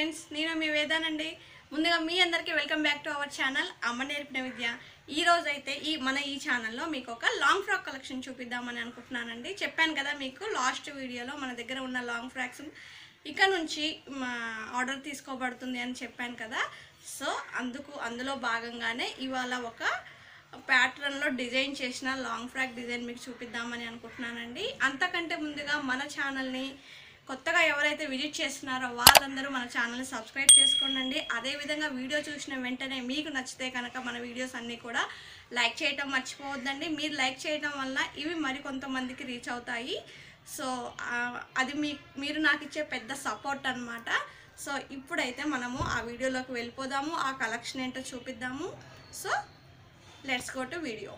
friends నేను మీ వేదానండి ముందుగా మీ అందరికీ welcome back to our channel అమ్మ నేర్పిన విద్య ఈ రోజు అయితే ఈ మన ఈ ఛానల్లో మీకు ఒక లాంగ్ ఫ్రాక్ కలెక్షన్ చూపిద్దామని అనుకుంటున్నానండి చెప్పాను కదా మీకు లాస్ట్ వీడియోలో మన దగ్గర ఉన్న లాంగ్ ఫ్రాక్స్ ఇక నుంచి మా ఆర్డర్ తీసుకోబడుతుంది అని చెప్పాను కదా సో అందుకు అందులో భాగంగానే ఇవాళ ఒక ప్యాటర్న్లో డిజైన్ చేసిన లాంగ్ ఫ్రాక్ డిజైన్ మీకు చూపిద్దామని అనుకుంటున్నానండి అంతకంటే ముందుగా మన ఛానల్ని కొత్తగా ఎవరైతే విజిట్ చేస్తున్నారో వాళ్ళందరూ మన ఛానల్ని సబ్స్క్రైబ్ చేసుకోండి అదేవిధంగా వీడియో చూసిన వెంటనే మీకు నచ్చితే కనుక మన వీడియోస్ అన్నీ కూడా లైక్ చేయటం మర్చిపోవద్దండి మీరు లైక్ చేయడం వల్ల ఇవి మరి కొంతమందికి రీచ్ అవుతాయి సో ఆ, అది మీ మీరు నాకు ఇచ్చే పెద్ద సపోర్ట్ అన్నమాట సో ఇప్పుడైతే మనము ఆ వీడియోలోకి వెళ్ళిపోదాము ఆ కలెక్షన్ ఏంటో చూపిద్దాము so let's go to video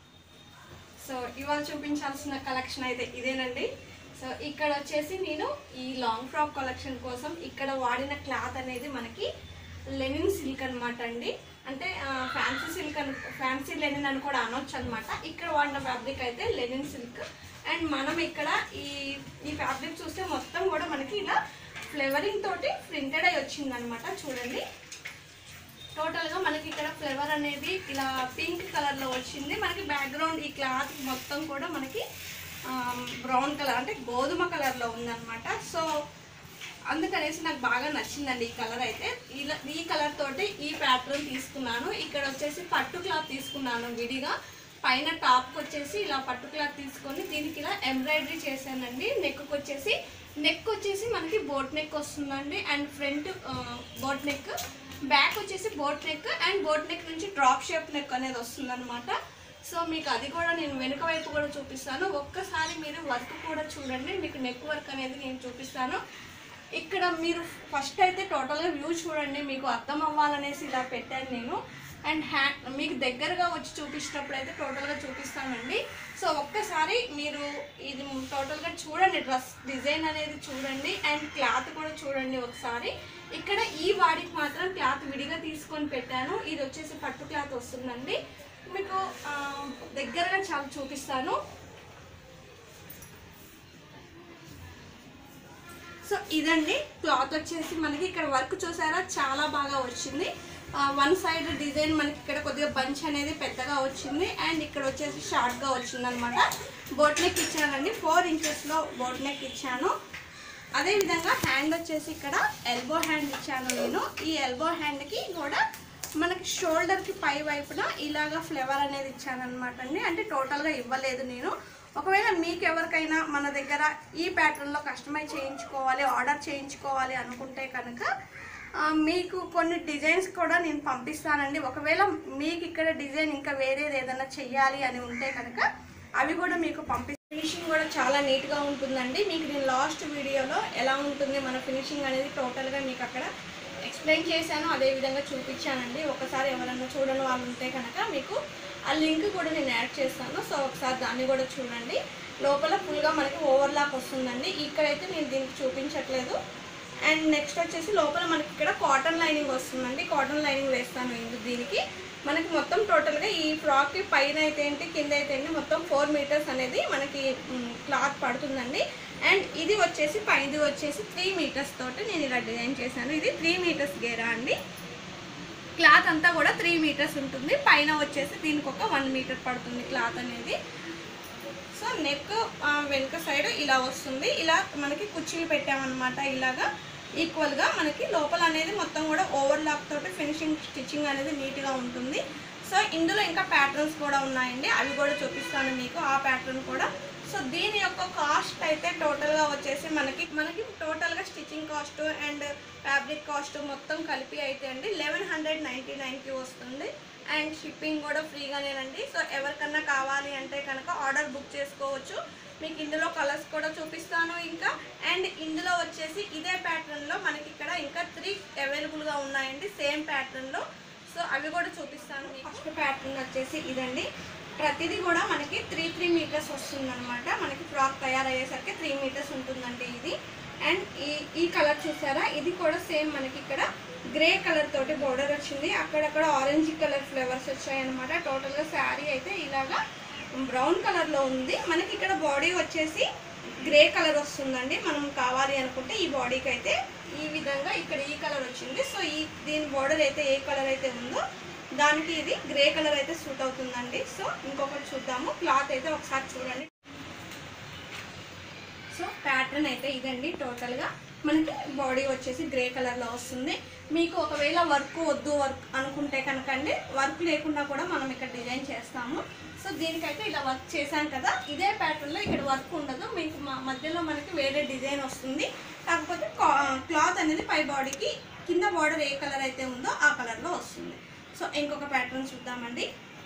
so ఇవాళ చూపించాల్సిన కలెక్షన్ అయితే ఇదేనండి సో ఇక్కడ వచ్చేసి నేను ఈ లాంగ్ ఫ్రాక్ కలెక్షన్ కోసం ఇక్కడ వాడిన క్లాత్ అనేది మనకి లెనిన్ సిల్క్ అనమాట అండి అంటే ఫ్యాన్సీ సిల్క్ అని ఫ్యాన్సీ లెనిన్ అని కూడా అనొచ్చు అనమాట ఇక్కడ వాడిన ఫ్యాబ్రిక్ అయితే లెనిన్ సిల్క్ అండ్ మనం ఇక్కడ ఈ ఈ ఫ్యాబ్రిక్ చూస్తే మొత్తం కూడా మనకి ఇలా ఫ్లేవరింగ్ తోటి ప్రింటెడ్ అయి వచ్చిందనమాట చూడండి టోటల్గా మనకి ఇక్కడ ఫ్లేవర్ అనేది ఇలా పింక్ కలర్లో వచ్చింది మనకి బ్యాక్గ్రౌండ్ ఈ క్లాత్ మొత్తం కూడా మనకి బ్రౌన్ కలర్ అంటే గోధుమ కలర్లో ఉందన్నమాట సో అందుకనేసి నాకు బాగా నచ్చిందండి ఈ కలర్ అయితే ఇలా ఈ కలర్ తోటి ఈ ప్యాటర్న్ తీసుకున్నాను ఇక్కడ వచ్చేసి పట్టు క్లాత్ తీసుకున్నాను విడిగా పైన టాప్కి వచ్చేసి ఇలా పట్టు క్లాత్ తీసుకొని దీనికి ఇలా ఎంబ్రాయిడరీ చేశానండి నెక్కి వచ్చేసి నెక్ వచ్చేసి మనకి బోట్ నెక్ వస్తుందండి and front boat neck back వచ్చేసి boat neck and boat neck నుంచి డ్రాప్ షేప్ నెక్ అనేది వస్తుందన్నమాట సో మీకు అది కూడా నేను వెనుక వైపు కూడా చూపిస్తాను ఒక్కసారి మీరు వర్క్ కూడా చూడండి మీకు నెక్ వర్క్ అనేది నేను చూపిస్తాను ఇక్కడ మీరు ఫస్ట్ అయితే టోటల్గా వ్యూ చూడండి మీకు అర్థం అవ్వాలనేసి ఇలా పెట్టాను నేను అండ్ హ్యాండ్ మీకు దగ్గరగా వచ్చి చూపించినప్పుడు అయితే టోటల్గా చూపిస్తానండి సో ఒక్కసారి మీరు ఇది టోటల్గా చూడండి డ్రెస్ డిజైన్ అనేది చూడండి అండ్ క్లాత్ కూడా చూడండి ఒకసారి ఇక్కడ ఈ వాడికి మాత్రం క్లాత్ విడిగా తీసుకొని పెట్టాను ఇది వచ్చేసి పట్టు క్లాత్ వస్తుందండి మీకు ఆ, దగ్గరగా చాలా చూపిస్తాను సో ఇదండి క్లాత్ వచ్చేసి మనకి ఇక్కడ వర్క్ చూసారా చాలా బాగా వచ్చింది వన్ సైడ్ డిజైన్ మనకి ఇక్కడ కొద్దిగా బంచ్ అనేది పెద్దగా వచ్చింది అండ్ ఇక్కడ వచ్చేసి షార్ట్గా వచ్చింది అనమాట బోట్ నెక్ ఇచ్చానండి ఫోర్ ఇంచెస్లో బోట్ నెక్ ఇచ్చాను అదేవిధంగా హ్యాండ్ వచ్చేసి ఇక్కడ ఎల్బో హ్యాండ్ ఇచ్చాను నేను ఈ ఎల్బో హ్యాండ్కి కూడా మనకి షోల్డర్కి పై వైపున ఇలాగా ఫ్లేవర్ అనేది ఇచ్చాను అనమాట అండి అంటే టోటల్గా ఇవ్వలేదు నేను ఒకవేళ మీకు ఎవరికైనా మన దగ్గర ఈ ప్యాటర్న్లో కస్టమైజ్ చేయించుకోవాలి ఆర్డర్ చేయించుకోవాలి అనుకుంటే కనుక ఆ, మీకు కొన్ని డిజైన్స్ కూడా నేను పంపిస్తానండి ఒకవేళ మీకు ఇక్కడ డిజైన్ ఇంకా వేరేది ఏదైనా చెయ్యాలి అని ఉంటే కనుక అవి కూడా మీకు పంపి ఫినిషింగ్ కూడా చాలా నీట్గా ఉంటుందండి మీకు నేను లాస్ట్ వీడియోలో ఎలా ఉంటుంది మన ఫినిషింగ్ అనేది టోటల్గా మీకు అక్కడ ఎక్స్ప్లెయిన్ చేశాను అదే విధంగా చూపించానండి ఒకసారి ఎవరైనా చూడని వాళ్ళు ఉంటే కనుక మీకు ఆ లింక్ కూడా నేను యాడ్ చేస్తాను సో ఒకసారి దాన్ని కూడా చూడండి లోపల ఫుల్గా మనకి ఓవర్లాక్ వస్తుందండి ఇక్కడైతే నేను దీనికి చూపించట్లేదు అండ్ నెక్స్ట్ వచ్చేసి లోపల మనకి ఇక్కడ కాటన్ లైనింగ్ వస్తుందండి కాటన్ లైనింగ్ వేస్తాను ఇందు దీనికి మనకి మొత్తం టోటల్గా ఈ ఫ్రాక్కి పైన అయితే ఏంటి కింద అయితే ఏంటి మొత్తం ఫోర్ మీటర్స్ అనేది మనకి క్లాత్ పడుతుందండి అండ్ ఇది వచ్చేసి పైది వచ్చేసి త్రీ మీటర్స్ తోటి నేను ఇలా డిజైన్ చేశాను ఇది త్రీ మీటర్స్ గేరా అండి క్లాత్ అంతా కూడా త్రీ మీటర్స్ ఉంటుంది పైన వచ్చేసి దీనికి ఒక వన్ మీటర్ పడుతుంది క్లాత్ అనేది సో నెక్ వెనుక సైడ్ ఇలా వస్తుంది ఇలా మనకి కుర్చీలు పెట్టామన్నమాట ఇలాగా ఈక్వల్గా మనకి లోపల అనేది మొత్తం కూడా ఓవర్లాక్ తోటి ఫినిషింగ్ స్టిచ్చింగ్ అనేది నీట్గా ఉంటుంది సో ఇందులో ఇంకా ప్యాటర్న్స్ కూడా ఉన్నాయండి అవి కూడా చూపిస్తాను మీకు ఆ ప్యాటర్న్ కూడా సో దీని యొక్క కాస్ట్ అయితే టోటల్గా వచ్చేసి మనకి మనకి టోటల్గా stitching cost and fabric cost మొత్తం కలిపి అయితే అండి లెవెన్ హండ్రెడ్ నైంటీ నైన్కి వస్తుంది అండ్ షిప్పింగ్ కూడా ఫ్రీగానేనండి సో ఎవరికన్నా కావాలి అంటే కనుక ఆర్డర్ బుక్ చేసుకోవచ్చు మీకు ఇందులో కలర్స్ కూడా చూపిస్తాను ఇంకా అండ్ ఇందులో వచ్చేసి ఇదే ప్యాటర్న్లో మనకి ఇక్కడ ఇంకా త్రీ అవైలబుల్గా ఉన్నాయండి సేమ్ ప్యాటర్న్లో సో అవి కూడా చూపిస్తాను ఫస్ట్ ప్యాటర్న్ వచ్చేసి ఇదండి ప్రతిదీ కూడా మనకి త్రీ త్రీ మీటర్స్ వస్తుందన్నమాట మనకి ఫ్రాక్ తయారయ్యేసరికి త్రీ మీటర్స్ ఉంటుందండి ఇది అండ్ ఈ ఈ కలర్ చూసారా ఇది కూడా సేమ్ మనకి ఇక్కడ గ్రే కలర్ తోటి బోర్డర్ వచ్చింది అక్కడక్కడ ఆరెంజ్ కలర్ ఫ్లేవర్స్ వచ్చాయి అనమాట టోటల్గా శారీ అయితే ఇలాగా బ్రౌన్ కలర్లో ఉంది మనకి ఇక్కడ బాడీ వచ్చేసి గ్రే కలర్ వస్తుందండి మనం కావాలి అనుకుంటే ఈ బాడీకి అయితే ఈ విధంగా ఇక్కడ ఈ కలర్ వచ్చింది సో ఈ దీని బార్డర్ అయితే ఏ కలర్ అయితే ఉందో దానికి ఇది గ్రే కలర్ అయితే సూట్ అవుతుందండి సో ఇంకొకటి చూద్దాము క్లాత్ అయితే ఒకసారి చూడండి సో ప్యాటర్న్ అయితే ఇదండి టోటల్గా మనకి బాడీ వచ్చేసి గ్రే కలర్లో వస్తుంది మీకు ఒకవేళ వర్క్ వద్దు వర్క్ అనుకుంటే కనుక అండి వర్క్ లేకుండా కూడా మనం ఇక్కడ డిజైన్ చేస్తాము సో దీనికైతే ఇలా వర్క్ చేశాం కదా ఇదే ప్యాటర్న్లో ఇక్కడ వర్క్ ఉండదు మీకు మా మధ్యలో మనకి వేరే డిజైన్ వస్తుంది కాకపోతే క్లాత్ అనేది పై బాడీకి కింద బార్డర్ ఏ కలర్ అయితే ఉందో ఆ కలర్లో వస్తుంది సో ఇంకొక ప్యాటర్న్ చూద్దామండి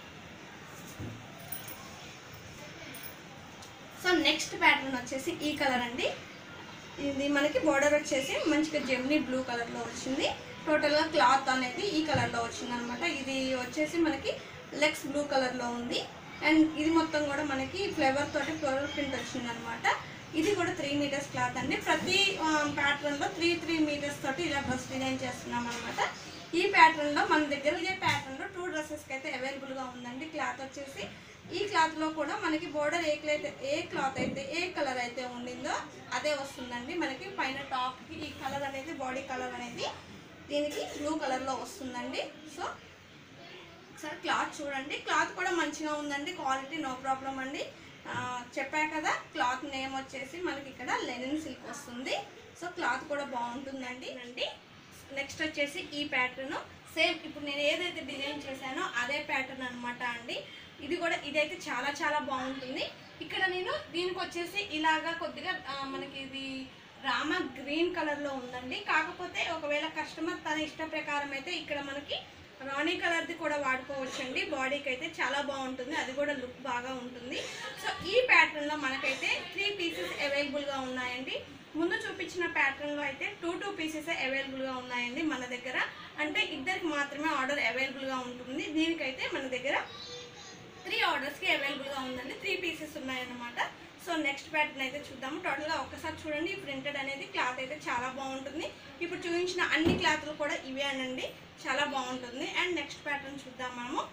సో నెక్స్ట్ ప్యాటర్న్ వచ్చేసి ఈ కలర్ అండి ఇది మనకి బార్డర్ వచ్చేసి మంచిగా జెమ్నీ బ్లూ కలర్లో వచ్చింది టోటల్గా క్లాత్ అనేది ఈ కలర్లో వచ్చింది అనమాట ఇది వచ్చేసి మనకి లెగ్స్ బ్లూ కలర్లో ఉంది అండ్ ఇది మొత్తం కూడా మనకి ఫ్లేవర్ తోటి ఫ్లోరల్ ప్రింట్ వచ్చింది అనమాట ఇది కూడా త్రీ మీటర్స్ క్లాత్ అండి ప్రతి ప్యాటర్న్లో త్రీ త్రీ మీటర్స్ తోటి ఇలా డ్రెస్ డిజైన్ చేస్తున్నాం అనమాట ఈ ప్యాటర్న్లో మన దగ్గర ఇదే ప్యాటర్న్లో టూ డ్రెస్సెస్కి అయితే అవైలబుల్గా ఉందండి క్లాత్ వచ్చేసి ఈ క్లాత్లో కూడా మనకి బోర్డర్ ఏ క్లాత్ ఏ క్లాత్ అయితే ఏ కలర్ అయితే ఉండిందో అదే వస్తుందండి మనకి పైన టాప్కి ఈ కలర్ అనేది బాడీ కలర్ అనేది దీనికి బ్లూ కలర్లో వస్తుందండి సో ఒకసారి క్లాత్ చూడండి క్లాత్ కూడా మంచిగా ఉందండి క్వాలిటీ నో ప్రాబ్లం అండి ఆ, చెప్పా కదా క్లాత్ నేమ్ వచ్చేసి మనకి ఇక్కడ లెనిన్ సిల్క్ వస్తుంది సో క్లాత్ కూడా బాగుంటుందండి అండి నెక్స్ట్ వచ్చేసి ఈ ప్యాటర్న్ సేమ్ ఇప్పుడు నేను ఏదైతే డిజైన్ చేశానో అదే ప్యాటర్న్ అనమాట అండి ఇది కూడా ఇదైతే చాలా చాలా బాగుంటుంది ఇక్కడ నేను దీనికి వచ్చేసి ఇలాగా కొద్దిగా ఆ, మనకి ఇది రామ గ్రీన్ కలర్లో ఉందండి కాకపోతే ఒకవేళ కస్టమర్ తన ఇష్ట ప్రకారం అయితే ఇక్కడ మనకి రాణి కలర్ది కూడా వాడుకోవచ్చండి బాడీకి అయితే చాలా బాగుంటుంది అది కూడా లుక్ బాగా ఉంటుంది సో ఈ ప్యాటర్న్లో మనకైతే త్రీ పీసెస్ అవైలబుల్గా ఉన్నాయండి ముందు చూపించిన ప్యాటర్న్లో అయితే టూ టూ పీసెస్ అవైలబుల్గా ఉన్నాయండి మన దగ్గర అంటే ఇద్దరికి మాత్రమే ఆర్డర్ అవైలబుల్గా ఉంటుంది దీనికైతే మన దగ్గర త్రీ ఆర్డర్స్కి అవైలబుల్గా ఉందండి త్రీ పీసెస్ ఉన్నాయన్నమాట సో నెక్స్ట్ ప్యాటర్న్ అయితే చూద్దాము టోటల్గా ఒక్కసారి చూడండి ఈ ప్రింటెడ్ అనేది క్లాత్ అయితే చాలా బాగుంటుంది ఇప్పుడు చూపించిన అన్ని క్లాత్లు కూడా ఇవే అనండి చాలా బాగుంటుంది అండ్ నెక్స్ట్ ప్యాటర్న్ చూద్దాం మనము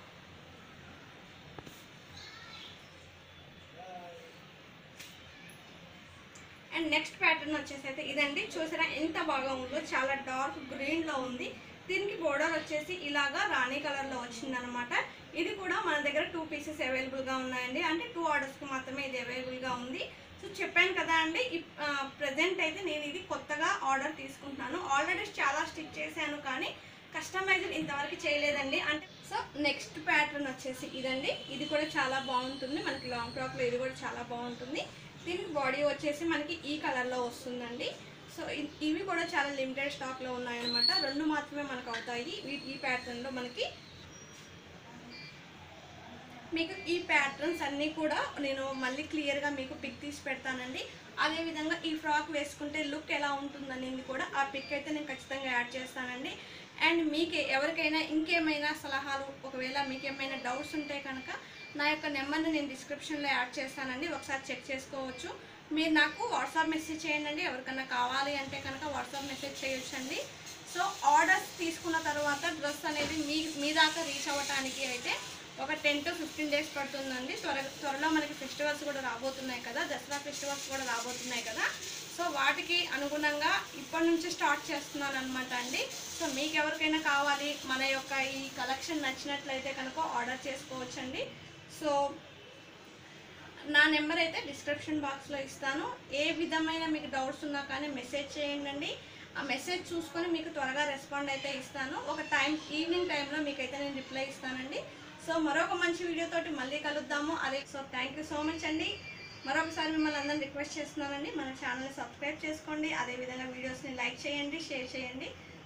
అండ్ నెక్స్ట్ ప్యాటర్న్ వచ్చేసి అయితే ఇదండి చూసారా ఎంత బాగా ఉందో చాలా డార్క్ గ్రీన్లో ఉంది దీనికి బోర్డర్ వచ్చేసి ఇలాగా రాణి కలర్లో వచ్చిందనమాట ఇది కూడా మన దగ్గర టూ పీసెస్ అవైలబుల్గా ఉన్నాయండి అంటే టూ ఆర్డర్స్కి మాత్రమే ఇది అవైలబుల్గా ఉంది సో చెప్పాను కదా అండి ప్రజెంట్ అయితే నేను ఇది కొత్తగా ఆర్డర్ తీసుకుంటున్నాను ఆల్రెడీ చాలా స్టిచ్ చేశాను కానీ కస్టమైజ్డ్ ఇంతవరకు చేయలేదండి అంటే సో నెక్స్ట్ ప్యాటర్న్ వచ్చేసి ఇదండి ఇది కూడా చాలా బాగుంటుంది మనకి లాంగ్ ఫ్రాక్లో ఇది కూడా చాలా బాగుంటుంది దీనికి బాడీ వచ్చేసి మనకి ఈ కలర్లో వస్తుందండి సో ఇ- ఇవి కూడా చాలా లిమిటెడ్ స్టాక్లో ఉన్నాయన్నమాట రెండు మాత్రమే మనకు అవుతాయి ఈ- ఈ ప్యాటర్న్లో మనకి మీకు ఈ ప్యాటర్న్స్ అన్నీ కూడా నేను మళ్ళీ క్లియర్గా మీకు పిక్ తీసి పెడతానండి అదేవిధంగా ఈ ఫ్రాక్ వేసుకుంటే లుక్ ఎలా ఉంటుందనేది కూడా ఆ పిక్ అయితే నేను ఖచ్చితంగా యాడ్ చేస్తానండి అండ్ మీకు ఎవరికైనా ఇంకేమైనా సలహాలు ఒకవేళ మీకు ఏమైనా డౌట్స్ ఉంటే కనుక నా యొక్క నెంబర్ని నేను డిస్క్రిప్షన్లో యాడ్ చేస్తానండి ఒకసారి చెక్ చేసుకోవచ్చు మీరు నాకు వాట్సాప్ మెసేజ్ చేయండి ఎవరికైనా కావాలి అంటే కనుక వాట్సాప్ మెసేజ్ చేయొచ్చండి సో ఆర్డర్స్ తీసుకున్న తర్వాత డ్రెస్ అనేది మీ మీ దాకా రీచ్ అవ్వటానికి అయితే ఒక టెన్ టు ఫిఫ్టీన్ డేస్ పడుతుందండి త్వర త్వరలో మనకి ఫెస్టివల్స్ కూడా రాబోతున్నాయి కదా దసరా ఫెస్టివల్స్ కూడా రాబోతున్నాయి కదా సో వాటికి అనుగుణంగా ఇప్పటి నుంచి స్టార్ట్ చేస్తున్నాను అనమాట అండి సో మీకు ఎవరికైనా కావాలి మన యొక్క ఈ కలెక్షన్ నచ్చినట్లయితే కనుక ఆర్డర్ చేసుకోవచ్చండి సో నా నెంబర్ అయితే డిస్క్రిప్షన్ బాక్స్లో ఇస్తాను ఏ విధమైన మీకు డౌట్స్ ఉన్నా కానీ మెసేజ్ చేయండి ఆ మెసేజ్ చూసుకొని మీకు త్వరగా రెస్పాండ్ అయితే ఇస్తాను ఒక టైం ఈవినింగ్ టైంలో మీకైతే నేను రిప్లై ఇస్తానండి సో మరొక మంచి వీడియోతోటి మళ్ళీ కలుద్దాము అదే so thank you so much అండి మరొకసారి మిమ్మల్ని అందరిని రిక్వెస్ట్ చేస్తున్నానండి మన ఛానల్ని సబ్స్క్రైబ్ చేసుకోండి అదేవిధంగా వీడియోస్ని లైక్ చేయండి షేర్ చేయండి